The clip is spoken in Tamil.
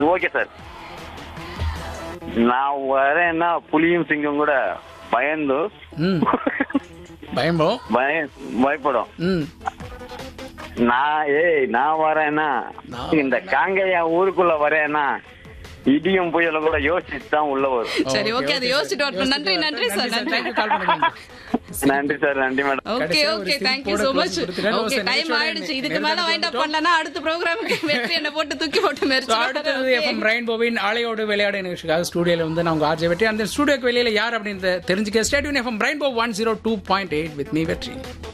ஓகே சார் நான் வரேன்னா புலியும் சிங்கம் கூட பயந்து ம் பயம்போ பய பயப்படும் ம் நான் ஏய் நான் வரேன்னா நான் இந்த காங்கையா ஊருக்குள்ள வரேன்னா இடியும் புயலும் கூட யோசிச்சு தான் உள்ள வரும் சரி ஓகே அதை யோசிச்சுட்டு வரட்டும் நன்றி நன்றி சார் நன்றி தேங்க்யூ கால் பண்ணுங்க நன்றி சார் நன்றி மேடம் ஓகே கடைசியா ஒரு ஓகே சிரிப்பு தேங்க் யூ போட சோ close மச் கொடுத்துட்டேன். ஓகே ஒரு டைம் நிமிஷம் ஆயிடுச்சு இதுக்கு நெருங்க மேல வைண்ட் அப் பண்ணலனா அடுத்த ப்ரோக்ராமுக்கு வெற்றி என்ன போட்டு தூக்கி போட்டு So, அடுத்தது மெரிச்சு எஃப்எம் ரெயின்போவின் அலையோடு விளையாடு நிகழ்ச்சிக்காக ஸ்டூடியோல வந்து நான் உங்க ஆர்ஜே வெற்றி அந்த ஸ்டூடியோக்கு வெளியில யார் அப்படின்னு தெரிஞ்சுக்க ஸ்டேடியன் FM rainbow one zero two point eight with me வெற்றி